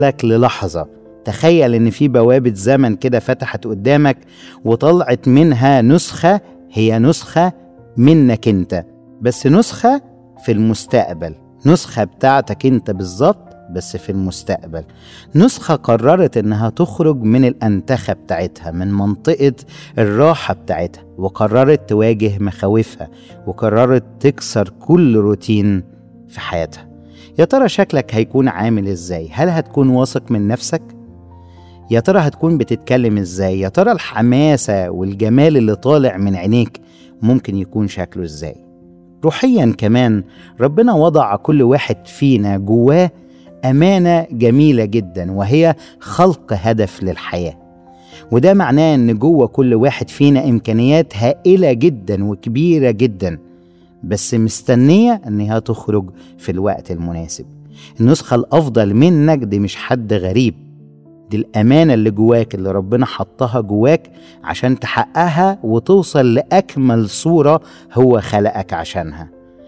لك للحظة تخيل ان في بوابة زمن كده فتحت قدامك وطلعت منها نسخة هي نسخة منك انت بس نسخة في المستقبل نسخة بتاعتك انت بالظبط بس في المستقبل نسخة قررت انها تخرج من الانتخة بتاعتها من منطقة الراحة بتاعتها وقررت تواجه مخاوفها وقررت تكسر كل روتين في حياتها يا ترى شكلك هيكون عامل ازاي هل هتكون واثق من نفسك يا ترى هتكون بتتكلم ازاي يا ترى الحماسة والجمال اللي طالع من عينيك ممكن يكون شكله ازاي روحيا كمان ربنا وضع كل واحد فينا جواه امانه جميله جدا وهي خلق هدف للحياه وده معناه ان جوه كل واحد فينا امكانيات هائله جدا وكبيره جدا بس مستنيه انها تخرج في الوقت المناسب النسخه الافضل منك دي مش حد غريب دي الامانه اللي جواك اللي ربنا حطها جواك عشان تحققها وتوصل لاكمل صوره هو خلقك عشانها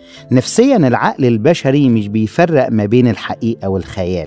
نفسيا العقل البشري مش بيفرق ما بين الحقيقه والخيال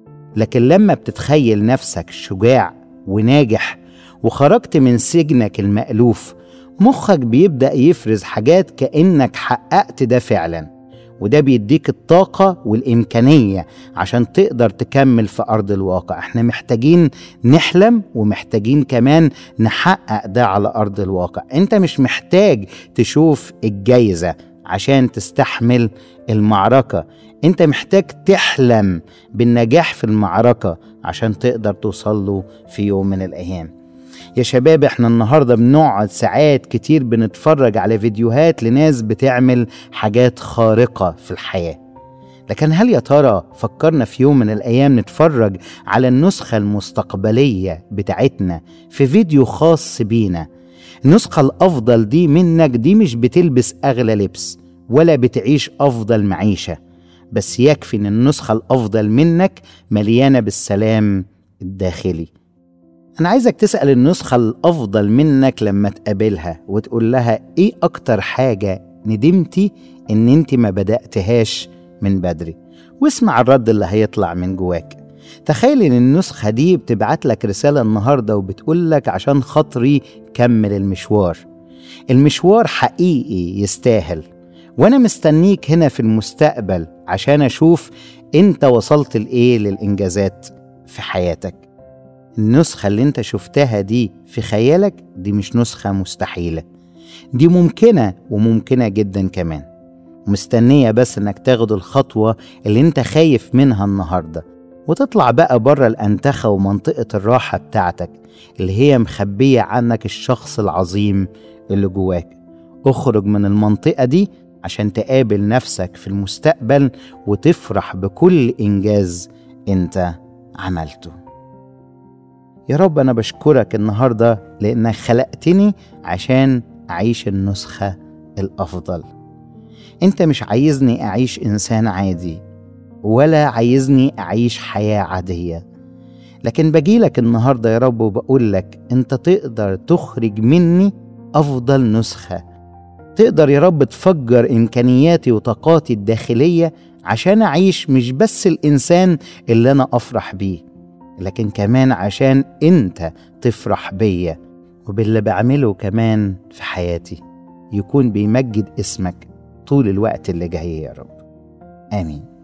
لكن لما بتتخيل نفسك شجاع وناجح وخرجت من سجنك المألوف مخك بيبدأ يفرز حاجات كأنك حققت ده فعلا وده بيديك الطاقة والإمكانية عشان تقدر تكمل في أرض الواقع احنا محتاجين نحلم ومحتاجين كمان نحقق ده على أرض الواقع انت مش محتاج تشوف الجايزة عشان تستحمل المعركة انت محتاج تحلم بالنجاح في المعركة عشان تقدر توصل له في يوم من الأيام يا شباب احنا النهارده بنقعد ساعات كتير بنتفرج على فيديوهات لناس بتعمل حاجات خارقة في الحياة لكن هل يا ترى فكرنا في يوم من الأيام نتفرج على النسخة المستقبلية بتاعتنا في فيديو خاص بينا النسخة الأفضل دي منك دي مش بتلبس أغلى لبس ولا بتعيش أفضل معيشة بس يكفي إن النسخة الأفضل منك مليانة بالسلام الداخلي أنا عايزك تسأل النسخة الأفضل منك لما تقابلها وتقول لها إيه أكتر حاجة ندمتي إن أنت ما بدأتهاش من بدري واسمع الرد اللي هيطلع من جواك تخيل ان النسخة دي بتبعت لك رسالة النهاردة وبتقول لك عشان خاطري كمل المشوار المشوار حقيقي يستاهل وانا مستنيك هنا في المستقبل عشان اشوف انت وصلت لايه للانجازات في حياتك النسخة اللي انت شفتها دي في خيالك دي مش نسخة مستحيلة دي ممكنة وممكنة جدا كمان مستنية بس انك تاخد الخطوة اللي انت خايف منها النهاردة وتطلع بقى بره الأنتخة ومنطقة الراحة بتاعتك اللي هي مخبية عنك الشخص العظيم اللي جواك اخرج من المنطقة دي عشان تقابل نفسك في المستقبل وتفرح بكل إنجاز أنت عملته يا رب أنا بشكرك النهاردة لأنك خلقتني عشان أعيش النسخة الأفضل أنت مش عايزني أعيش إنسان عادي ولا عايزني أعيش حياة عادية لكن بجيلك النهاردة يا رب وبقول لك أنت تقدر تخرج مني أفضل نسخة تقدر يا رب تفجر إمكانياتي وطاقاتي الداخلية عشان أعيش مش بس الإنسان اللي أنا أفرح بيه لكن كمان عشان أنت تفرح بيا وباللي بعمله كمان في حياتي يكون بيمجد اسمك طول الوقت اللي جاي يا رب آمين